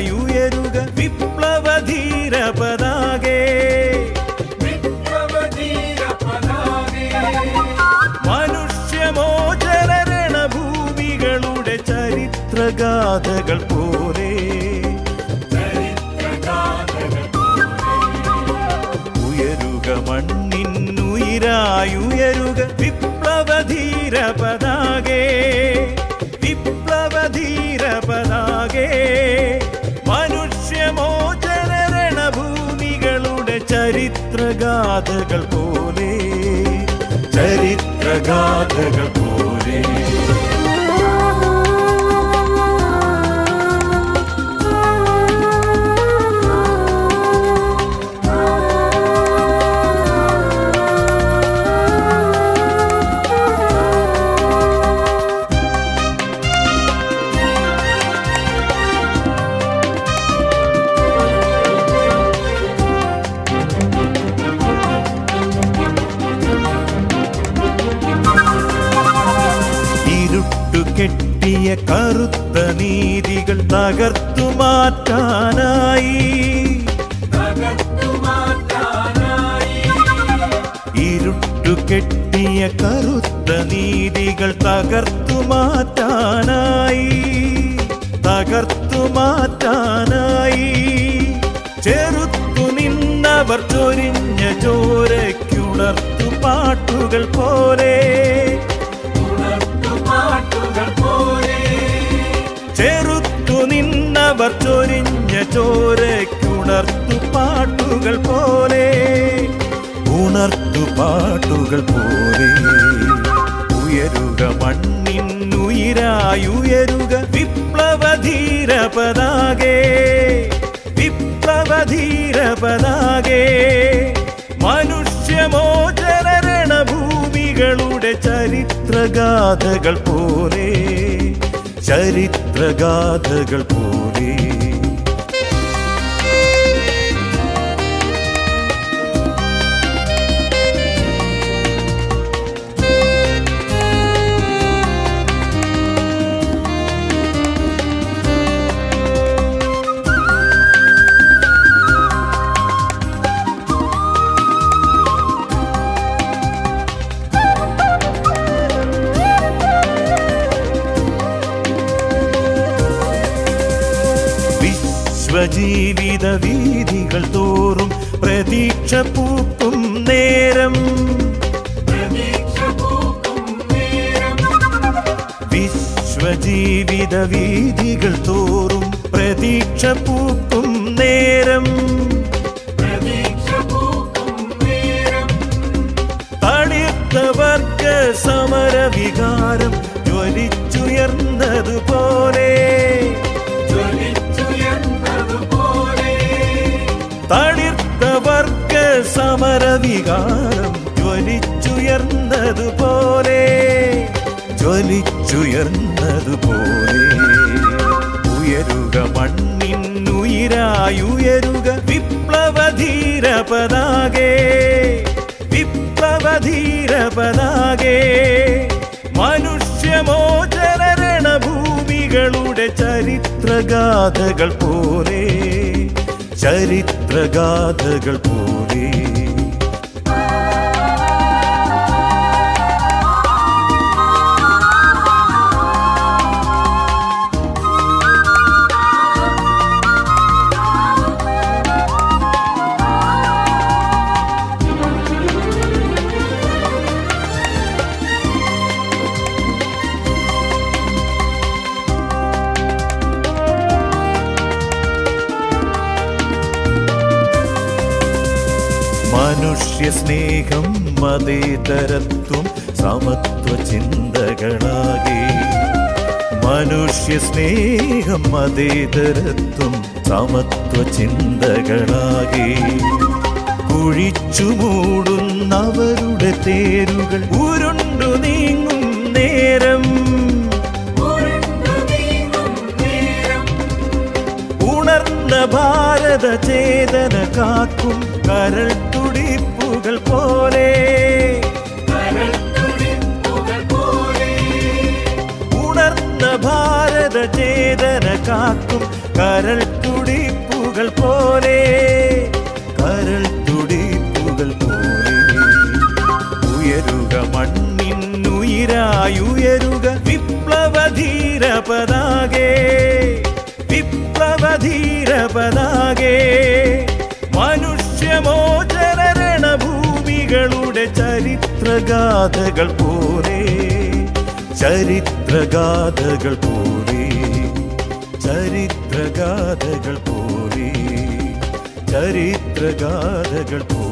ഉയരുക വിപ്ലവധീര പതാകേ മനുഷ്യമോചന രണഭൂമികളുടെ ചരിത്രഗാഥകൾ പോലെ ഉയരുക മണ്ണിന്നുയിരായുയരുക വിപ്ലവധീര പതാകേ വിപ്ലവധീര പതാകേ മനുഷ്യമോചന രണഭൂമികളുടെ ചരിത്രഗാഥകൾ പോലെ ചരിത്രഗാഥകൾ പോലെ ഇരുട്ടു കെട്ടിയ കറുത്ത നീതികൾ തകർത്തു മാറ്റാനായി ഇരുട്ടു കെട്ടിയ കറുത്ത നീതികൾ തകർത്തു മാറ്റാനായി തകർത്തു മാറ്റാനായി ചെറുത്തു നിന്നവർ ചൊരിഞ്ഞ ചോരയ്ക്കുണർത്തു പാട്ടുകൾ പോലെ ചെറുത്തു നിന്നവർ ചൊരിഞ്ഞ ചോരയ്ക്കുണർത്തു പാട്ടുകൾ പോലെ ഉണർത്തു പാട്ടുകൾ പോലെ ഉയരുക മണ്ണിന്നുയിരായുയരുക വിപ്ലവധീര പതാകേ വിപ്ലവധീര പതാകേ മനുഷ്യമോചന രണഭൂമികളുടെ ചരിത്രഗാഥകൾ പോലെ ചരിത്രഗാഥകൾ പോലെ വിശ്വജീവിത വീതികൾ തോറും പ്രതീക്ഷ പൂക്കും നേരം വിശ്വജീവിത വീതികൾ തോറും പ്രതീക്ഷ പൂക്കും നേരം തളിർത്ത വർഗ സമര വികാരം ജ്വലിച്ചുയർന്നതുപോലെ തളിർത്ത വർഗ സമര വികാരം ജ്വലിച്ചുയർന്നതുപോലെ ജ്വലിച്ചുയർന്നതുപോലെ ഉയരുക മണ്ണിന്നുയിരായുയരുക വിപ്ലവധീര പതാകേ വിപ്ലവധീര പതാകേ മനുഷ്യമോചന രണഭൂമികളുടെ ചരിത്രഗാഥകൾ പോലെ ചരിത്രഗാഥകൾ പോലെ മനുഷ്യ സ്നേഹം മതേതരത്വം സമത്വ ചിന്തകളാകെ മനുഷ്യ സ്നേഹം മതേതരത്വം സമത്വ ചിന്തകളാകെ കുഴിച്ചു മൂടുന്നവരുടെ തേരുകൾ ഉരുണ്ടു നീങ്ങും നേരം ഉണർന്ന ഭാരത ചേതന കാക്കും കരൾ തുടിപ്പുകൾ പോലെ ഉണർന്ന ഭാരത ചേതന കാക്കും കരൾ തുടിപ്പുകൾ പോലെ കരൾ തുടിപ്പുകൾ പോലെ ഉയരുക മണ്ണിന്നുയിരായുയരുക വിപ്ലവധീര പതാകേ വിപ്ലവധീര പതാകേ മനുഷ്യമോചന രണഭൂമികളുടെ ചരിത്രഗാഥകൾ പോലെ ചരിത്രഗാഥകൾ പോലെ ചരിത്രഗാഥകൾ പോലെ ചരിത്രഗാഥകൾ പോലെ